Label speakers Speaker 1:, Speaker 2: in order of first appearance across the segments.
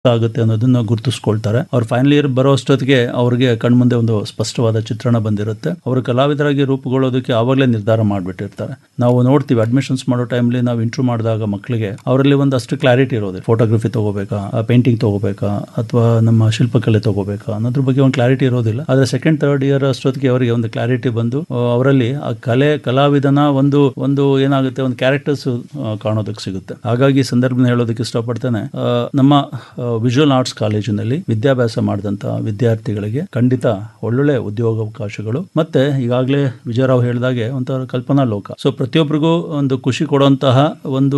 Speaker 1: ಆಗುತ್ತೆ ಅನ್ನೋದನ್ನ ಗುರುತಿಸ್ಕೊಳ್ತಾರೆ ಅವ್ರು ಫೈನಲ್ ಇಯರ್ ಬರೋ ಅಷ್ಟೊತ್ತಿಗೆ ಅವ್ರಿಗೆ ಕಣ್ಮುಂದೆ ಒಂದು ಸ್ಪಷ್ಟವಾದ ಚಿತ್ರಣ ಬಂದಿರುತ್ತೆ ಅವರು ಕಲಾವಿದರಾಗಿ ರೂಪುಗೊಳ್ಳೋದಕ್ಕೆ ಆವಾಗಲೇ ನಿರ್ಧಾರ ಮಾಡಿಬಿಟ್ಟಿರ್ತಾರೆ ನಾವು ನೋಡ್ತೀವಿ ಅಡ್ಮಿಷನ್ಸ್ ಮಾಡೋ ಟೈಮ್ಲಿ ನಾವು ಇಂಟ್ರೂ ಮಾಡಿದಾಗ ಮಕ್ಕಳಿಗೆ ಅವರಲ್ಲಿ ಒಂದು ಅಷ್ಟು ಕ್ಲಾರಿಟಿ ಇರೋದು ಫೋಟೋಗ್ರಫಿ ತಗೋಬೇಕಾ ಪೇಂಟಿಂಗ್ ತಗೋಬೇಕಾ ಅಥವಾ ನಮ್ಮ ಶಿಲ್ಪಕಲೆ ತಗೋಬೇಕಾ ಅನ್ನೋದ್ರ ಬಗ್ಗೆ ಒಂದು ಕ್ಲಾರಿಟಿ ಇರೋದಿಲ್ಲ ಆದರೆ ಸೆಕೆಂಡ್ ಥರ್ಡ್ ಇಯರ್ ಅಷ್ಟೊತ್ತಿಗೆ ಅವರಿಗೆ ಒಂದು ಕ್ಲಾರಿಟಿ ಬಂದು ಆ, ಅವರಲ್ಲಿ ಆ ಕಲೆ ಕಲಾವಿದನ ಒಂದು ಒಂದು ಏನಾಗುತ್ತೆ ಒಂದು ಕ್ಯಾರೆಕ್ಟರ್ಸ್ ಕಾಣೋದಕ್ಕೆ ಸಿಗುತ್ತೆ ಹಾಗಾಗಿ ಈ ಸಂದರ್ಭನ ಹೇಳೋದಕ್ಕೆ ಇಷ್ಟಪಡ್ತೇನೆ ಆ, ನಮ್ಮ ವಿಜುವಲ್ ಆರ್ಟ್ಸ್ ಕಾಲೇಜಿನಲ್ಲಿ ವಿದ್ಯಾಭ್ಯಾಸ ಮಾಡಿದಂತ ವಿದ್ಯಾರ್ಥಿಗಳಿಗೆ ಖಂಡಿತ ಒಳ್ಳೊಳ್ಳೆ ಉದ್ಯೋಗಾವಕಾಶಗಳು ಮತ್ತೆ ಈಗಾಗಲೇ ವಿಜಯರಾವ್ ಹೇಳಿದಾಗೆ ಒಂಥರ ಕಲ್ಪನಾ ಲೋಕ ಸೊ ಪ್ರತಿಯೊಬ್ಬರಿಗೂ ಒಂದು ಖುಷಿ ಕೊಡುವಂತಹ ಒಂದು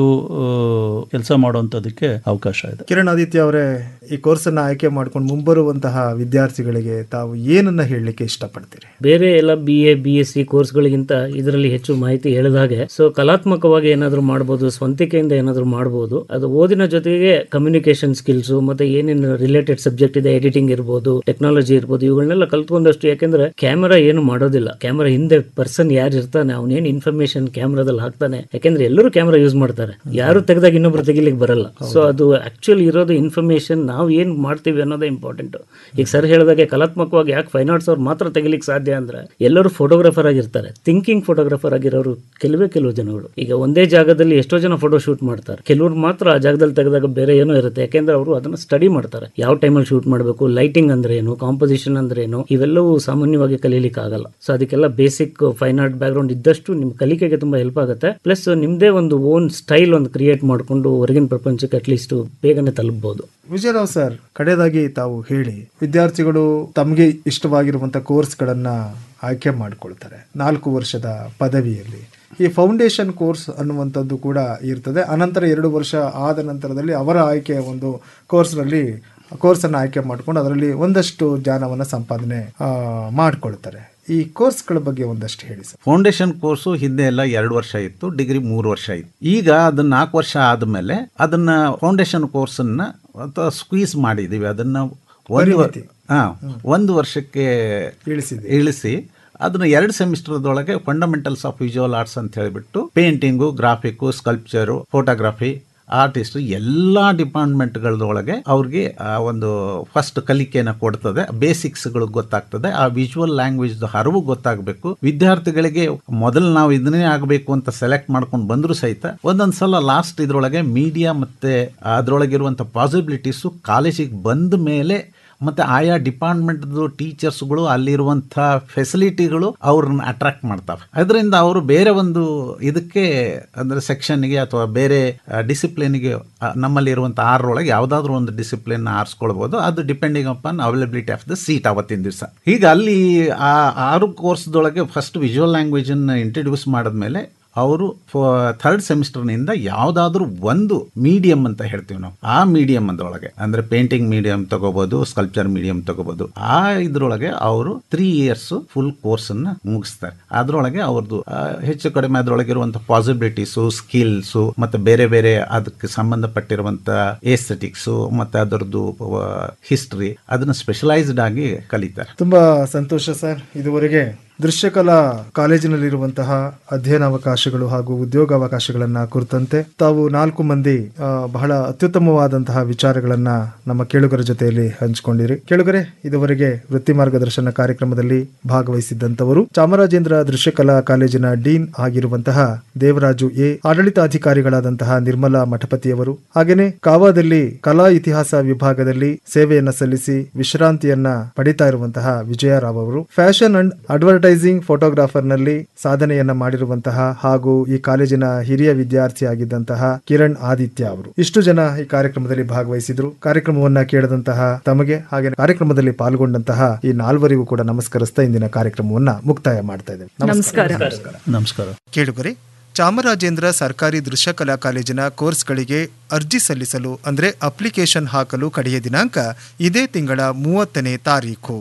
Speaker 1: ಕೆಲಸ ಮಾಡುವಂತದಕ್ಕೆ ಅವಕಾಶ ಇದೆ
Speaker 2: ಕಿರಣ್ ಆದಿತ್ಯ ಅವರೇ ಈ ಕೋರ್ಸ್ ಅನ್ನ ಆಯ್ಕೆ ಮಾಡ್ಕೊಂಡು ಮುಂಬರುವಂತಹ ವಿದ್ಯಾರ್ಥಿಗಳಿಗೆ ತಾವು ಏನನ್ನ ಹೇಳಲಿಕ್ಕೆ ಇಷ್ಟಪಡ್ತೀರಿ
Speaker 3: ಬೇರೆ ಎಲ್ಲ B A B S C ಕೋರ್ಸ್ಗಳಿಗಿಂತ ಇದರಲ್ಲಿ ಹೆಚ್ಚು ಮಾಹಿತಿ ಹೇಳಿದ ಹಾಗೆ ಸೊ ಕಲಾತ್ಮಕವಾಗಿ ಏನಾದರೂ ಮಾಡ್ಬೋದು ಸ್ವಂತಿಕೆಯಿಂದ ಏನಾದರೂ ಮಾಡ್ಬೋದು ಅದು ಓದಿನ ಜೊತೆಗೆ ಕಮ್ಯುನಿಕೇಶನ್ ಸ್ಕಿಲ್ಸ್ ಮತ್ತೆ ಏನೇನು ರಿಲೇಟೆಡ್ ಸಬ್ಜೆಕ್ಟ್ ಇದೆ ಎಡಿಟಿಂಗ್ ಇರ್ಬೋದು ಟೆಕ್ನಾಲಜಿ ಇರ್ಬೋದು ಇವುಗಳನ್ನೆಲ್ಲ ಕಲ್ತ್ಕೊಂಡಷ್ಟು ಯಾಕೆಂದ್ರೆ ಕ್ಯಾಮೆರಾ ಏನು ಮಾಡೋದಿಲ್ಲ ಕ್ಯಾಮೆರಾ ಹಿಂದೆ ಪರ್ಸನ್ ಯಾರು ಇರ್ತಾನೆ ಅವನೇನು ಇನ್ಫಾರ್ಮೇಶನ್ ಕ್ಯಾಮ್ರಾದಲ್ಲಿ ಹಾಕ್ತಾನೆ ಯಾಕೆಂದ್ರೆ ಎಲ್ಲರೂ ಕ್ಯಾಮ್ರಾ ಯೂಸ್ ಮಾಡ್ತಾರೆ ಯಾರು ತೆಗೆದಾಗ ಇನ್ನೊಬ್ರು ತೆಗಿಲಿಕ್ಕೆ ಬರಲ್ಲ ಸೊ ಅದು ಆಕ್ಚುಲಿ ಇರೋದು ಇನ್ಫಾರ್ಮೇಶನ್ ನಾವು ಏನ್ ಮಾಡ್ತೀವಿ ಅನ್ನೋದೇ ಇಂಪಾರ್ಟೆಂಟ್ ಈಗ ಸರ್ ಹೇಳಿದಾಗೆ ಕಲಾತ್ಮಕವಾಗಿ ಯಾಕೆ ಫೈನ್ ಆರ್ಟ್ಸ್ ಅವ್ರು ಮಾತ್ರ ತೆಗಿಲಿಕ್ಕೆ ಸಾಧ್ಯ ಅಂದ್ರೆ ಎಲ್ಲರೂ ಫೋಟೋಗ್ರಾಫರ್ ಆಗಿರ್ತಾರೆ ಥಿಂಕಿಂಗ್ ಫೋಟೋಗ್ರಾಫರ್ ಆಗಿರೋರು ಕೆಲವೇ ಕೆಲವು ಜನಗಳು ಈಗ ಒಂದೇ ಜಾಗದಲ್ಲಿ ಎಷ್ಟೋ ಜನ ಫೋಟೋ ಶೂಟ್ ಮಾಡ್ತಾರೆ ಕೆಲವರು ಮಾತ್ರ ಆ ಜಾಗದಲ್ಲಿ ತೆಗೆದಾಗ ಬೇರೆ ಏನೋ ಇರುತ್ತೆ ಯಾಕೆಂದ್ರೆ ಅವರು ಅದನ್ನ ಸ್ಟಡಿ ಮಾಡ್ತಾರೆ ಯಾವ ಟೈಮಲ್ಲಿ ಶೂಟ್ ಮಾಡಬೇಕು ಲೈಟಿಂಗ್ ಅಂದ್ರೆ ಏನು ಕಾಂಪೋಸಿಷನ್ ಅಂದ್ರೆ ಏನು ಇವೆಲ್ಲವೂ ಸಾಮಾನ್ಯವಾಗಿ ಕಲೀಲಿಕ್ಕೆ ಆಗಲ್ಲ ಸೊ ಅದಕ್ಕೆಲ್ಲ basic fine art background ಇದ್ದಷ್ಟು ನಿಮ್ಮ ಕಲಿಕೆಗೆ ತುಂಬಾ ಹೆಲ್ಪ್ ಆಗುತ್ತೆ ಪ್ಲಸ್ ನಿಮ್ದೇ ಒಂದು ಓನ್ ಸ್ಟೈಲ್ ಒಂದು ಕ್ರಿಯೇಟ್ ಮಾಡಿಕೊಂಡು ಹೊರಗಿನ ಪ್ರಪಂಚಕ್ಕೆ ಅಟ್ಲೀಸ್ಟ್ ಬೇಗನೆ ತಲುಪಬಹುದು
Speaker 2: ವಿಜಯರಾವ್ ಸರ್ ಕಡೆಯದಾಗಿ ತಾವು ಹೇಳಿ ವಿದ್ಯಾರ್ಥಿಗಳು ತಮಗೆ ಇಷ್ಟವಾಗಿರುವಂತಹ ಕೋರ್ಸ್ಗಳನ್ನ ಆಯ್ಕೆ ಮಾಡಿಕೊಳ್ತಾರೆ ನಾಲ್ಕು ವರ್ಷದ ಪದವಿಯಲ್ಲಿ ಈ ಫೌಂಡೇಶನ್ ಕೋರ್ಸ್ ಅನ್ನುವಂಥದ್ದು ಕೂಡ ಇರ್ತದೆ ಅನಂತರ ಎರಡು ವರ್ಷ ಆದ ನಂತರದಲ್ಲಿ ಅವರ ಆಯ್ಕೆಯ ಒಂದು ಕೋರ್ಸ್ನಲ್ಲಿ ಕೋರ್ಸನ್ನು ಆಯ್ಕೆ ಮಾಡ್ಕೊಂಡು ಅದರಲ್ಲಿ ಒಂದಷ್ಟು ಜ್ಞಾನವನ್ನು ಸಂಪಾದನೆ ಆ, ಮಾಡ್ಕೊಳ್ತಾರೆ ಈ ಕೋರ್ಸ್ಗಳ ಬಗ್ಗೆ ಒಂದಷ್ಟು ಹೇಳಿ ಸರ್
Speaker 4: ಫೌಂಡೇಶನ್ ಕೋರ್ಸು ಹಿಂದೆ ಎಲ್ಲ ಎರಡು ವರ್ಷ ಇತ್ತು ಡಿಗ್ರಿ ಮೂರು ವರ್ಷ ಇತ್ತು ಈಗ ಅದನ್ನ ನಾಲ್ಕು ವರ್ಷ ಆದಮೇಲೆ ಅದನ್ನ ಫೌಂಡೇಶನ್ ಕೋರ್ಸನ್ನ ಅಥವಾ ಸ್ಕ್ವೀಸ್ ಮಾಡಿದೀವಿ ಅದನ್ನ ಒಂದು ವರ್- ಹಾ ಒಂದು ವರ್ಷಕ್ಕೆ
Speaker 2: ಇಳಿಸಿದೆ
Speaker 4: ಇಳಿಸಿ ಅದನ್ನ ಎರಡು ಸೆಮಿಸ್ಟರ್ದೊಳಗೆ ಫಂಡಮೆಂಟಲ್ಸ್ ಆಫ್ ವಿಜುವಲ್ ಆರ್ಟ್ಸ್ ಅಂತ ಹೇಳಿಬಿಟ್ಟು painting graphic sculpture photography artist ಎಲ್ಲ ಡಿಪಾರ್ಟ್ಮೆಂಟ್ಗಳೊಳಗೆ ಅವ್ರಿಗೆ ಆ ಒಂದು ಫಸ್ಟ್ ಕಲಿಕೆಯನ್ನು ಕೊಡ್ತದೆ ಬೇಸಿಕ್ಸ್ಗಳು ಗೊತ್ತಾಗ್ತದೆ ಆ ವಿಜುವಲ್ ಲ್ಯಾಂಗ್ವೇಜ್ ಹರಿವು ಗೊತ್ತಾಗಬೇಕು ವಿದ್ಯಾರ್ಥಿಗಳಿಗೆ ಮೊದಲು ನಾವು ಇದನ್ನೇ ಆಗಬೇಕು ಅಂತ ಸೆಲೆಕ್ಟ್ ಮಾಡ್ಕೊಂಡು ಬಂದರೂ ಸಹಿತ ಒಂದೊಂದು ಸಲ ಲಾಸ್ಟ್ ಇದ್ರೊಳಗೆ ಮೀಡಿಯಾ ಮತ್ತೆ ಅದರೊಳಗಿರುವಂಥ ಪಾಸಿಬಿಲಿಟೀಸು ಕಾಲೇಜಿಗೆ ಬಂದ ಮೇಲೆ ಮತ್ತೆ ಆಯಾ ಡಿಪಾರ್ಟ್ಮೆಂಟ್ದು ಟೀಚರ್ಸ್ಗಳು ಅಲ್ಲಿರುವಂಥ ಫೆಸಿಲಿಟಿಗಳು ಅವ್ರನ್ನ ಅಟ್ರಾಕ್ಟ್ ಮಾಡ್ತಾವೆ ಅದರಿಂದ ಅವರು ಬೇರೆ ಒಂದು ಇದಕ್ಕೆ ಅಂದ್ರೆ ಸೆಕ್ಷನ್ಗೆ ಅಥವಾ ಬೇರೆ ಡಿಸಿಪ್ಲಿನ್ಗೆ ನಮ್ಮಲ್ಲಿ ಇರುವಂಥ ಆರರೊಳಗೆ ಯಾವುದಾದ್ರೂ ಒಂದು ಡಿಸಿಪ್ಲಿನ್ ಆರಿಸ್ಕೊಳ್ಬೋದು ಅದು depending upon availability of the seat ಅವತ್ತಿನ ದಿವಸ ಈಗ ಅಲ್ಲಿ ಆ ಆರು ಕೋರ್ಸ್ದೊಳಗೆ ಫಸ್ಟ್ ವಿಜುವಲ್ ಲ್ಯಾಂಗ್ವೇಜನ್ನು ಇಂಟ್ರಡ್ಯೂಸ್ ಮಾಡಿದ್ಮೇಲೆ ಅವರು ಥರ್ಡ್ ಸೆಮಿಸ್ಟರ್ನಿಂದ ಯಾವುದಾದ್ರೂ ಒಂದು ಮೀಡಿಯಂ ಅಂತ ಹೇಳ್ತೀವಿ ನಾವು ಆ ಮೀಡಿಯಂ ಅದರೊಳಗೆ ಅಂದ್ರೆ ಪೇಂಟಿಂಗ್ ಮೀಡಿಯಂ ತಗೋಬಹುದು ಸ್ಕಲ್ಪ್ಚರ್ ಮೀಡಿಯಂ ತಗೋಬಹುದು ಆ ಇದ್ರೊಳಗೆ ಅವರು ತ್ರೀ ಇಯರ್ಸ್ ಫುಲ್ ಕೋರ್ಸ್ ಅನ್ನ ಮುಗಿಸ್ತಾರೆ ಅದ್ರೊಳಗೆ ಅವ್ರದ್ದು ಆ, ಹೆಚ್ಚು ಕಡಿಮೆ ಅದ್ರೊಳಗಿರುವಂತ ಪಾಸಿಬಿಲಿಟೀಸು ಸ್ಕಿಲ್ಸು ಮತ್ತೆ ಬೇರೆ ಬೇರೆ ಅದಕ್ಕೆ ಸಂಬಂಧಪಟ್ಟಿರುವಂತ ಏಸ್ಥೆಟಿಕ್ಸು ಮತ್ತೆ ಅದರದ್ದು ಹಿಸ್ಟ್ರಿ ಅದನ್ನ ಸ್ಪೆಷಲೈಸ್ಡ್ ಆಗಿ ಕಲಿತಾರೆ
Speaker 2: ತುಂಬಾ ಸಂತೋಷ ಸರ್ ಇದುವರೆಗೆ ದೃಶ್ಯಕಲಾ ಕಾಲೇಜಿನಲ್ಲಿರುವಂತಹ ಅಧ್ಯಯನಾವಕಾಶಗಳು ಹಾಗೂ ಉದ್ಯೋಗಾವಕಾಶಗಳನ್ನ ಕುರಿತಂತೆ ತಾವು ನಾಲ್ಕು ಮಂದಿ ಆ, ಬಹಳ ಅತ್ಯುತ್ತಮವಾದಂತಹ ವಿಚಾರಗಳನ್ನ ನಮ್ಮ ಕೇಳುಗರ ಜೊತೆಯಲ್ಲಿ ಹಂಚಿಕೊಂಡಿರಿ ಕೇಳುಗರೆ ಇದುವರೆಗೆ ವೃತ್ತಿ ಮಾರ್ಗದರ್ಶನ ಕಾರ್ಯಕ್ರಮದಲ್ಲಿ ಭಾಗವಹಿಸಿದ್ದಂತವರು ಚಾಮರಾಜೇಂದ್ರ ದೃಶ್ಯಕಲಾ ಕಾಲೇಜಿನ ಡೀನ್ ಆಗಿರುವಂತಹ ದೇವರಾಜು ಎ ಆಡಳಿತಾಧಿಕಾರಿಗಳಾದಂತಹ ನಿರ್ಮಲಾ ಮಠಪತಿಯವರು ಹಾಗೇನೆ ಕಾವಾದಲ್ಲಿ ಕಲಾ ಇತಿಹಾಸ ವಿಭಾಗದಲ್ಲಿ ಸೇವೆಯನ್ನ ಸಲ್ಲಿಸಿ ವಿಶ್ರಾಂತಿಯನ್ನ ಪಡಿತಾ ಇರುವಂತಹ ವಿಜಯರಾವ್ ಅವರು ಫ್ಯಾಷನ್ ಅಂಡ್ ಅಡ್ವರ್ಟೈಸಿಂಗ್ ಫೋಟೋಗ್ರಾಫರ್ ನಲ್ಲಿ ಸಾಧನೆಯನ್ನ ಮಾಡಿರುವಂತಹ ಹಾಗೂ ಈ ಕಾಲೇಜಿನ ಹಿರಿಯ ವಿದ್ಯಾರ್ಥಿ ಆಗಿದ್ದಂತಹ ಕಿರಣ್ ಆದಿತ್ಯ ಅವರು ಇಷ್ಟು ಜನ ಈ ಕಾರ್ಯಕ್ರಮದಲ್ಲಿ ಭಾಗವಹಿಸಿದ್ರು ಕಾರ್ಯಕ್ರಮವನ್ನ ಕೇಳದಂತಹ ತಮಗೆ ಹಾಗೆ ಕಾರ್ಯಕ್ರಮದಲ್ಲಿ ಪಾಲ್ಗೊಂಡಂತಹ ಈ ನಾಲ್ವರಿಗೂ ಕೂಡ ನಮಸ್ಕರಿಸ್ತಾ ಇಂದಿನ ಕಾರ್ಯಕ್ರಮವನ್ನ ಮುಕ್ತಾಯ ಮಾಡ್ತಾ ಇದ್ದೇನೆ
Speaker 5: ನಮಸ್ಕಾರ
Speaker 1: ನಮಸ್ಕಾರ
Speaker 2: ಕೇಳುಗರೆ ಚಾಮರಾಜೇಂದ್ರ ಸರ್ಕಾರಿ ದೃಶ್ಯಕಲಾ ಕಾಲೇಜಿನ ಕೋರ್ಸ್ಗಳಿಗೆ ಅರ್ಜಿ ಸಲ್ಲಿಸಲು ಅಂದ್ರೆ ಅಪ್ಲಿಕೇಶನ್ ಹಾಕಲು ಕಡೆಯ ದಿನಾಂಕ ಇದೇ ತಿಂಗಳ ಮೂವತ್ತನೇ ತಾರೀಖು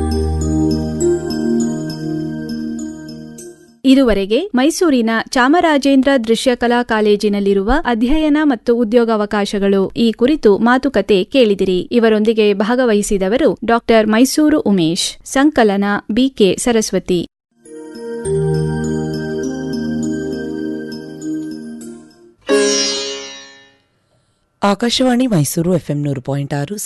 Speaker 5: ಇದುವರೆಗೆ ಮೈಸೂರಿನ ಚಾಮರಾಜೇಂದ್ರ ದೃಶ್ಯಕಲಾ ಕಾಲೇಜಿನಲ್ಲಿರುವ ಅಧ್ಯಯನ ಮತ್ತು ಉದ್ಯೋಗಾವಕಾಶಗಳು ಈ ಕುರಿತು ಮಾತುಕತೆ ಕೇಳಿದಿರಿ ಇವರೊಂದಿಗೆ ಭಾಗವಹಿಸಿದವರು ಡಾಕ್ಟರ್ ಮೈಸೂರು ಉಮೇಶ್ ಸಂಕಲನ ಬಿಕೆ ಸರಸ್ವತಿ
Speaker 6: ಆಕಾಶವಾಣಿ ಮೈಸೂರು ಎಫ್ಎಂ ನೂರು ಪಾಯಿಂಟ್ ಆರು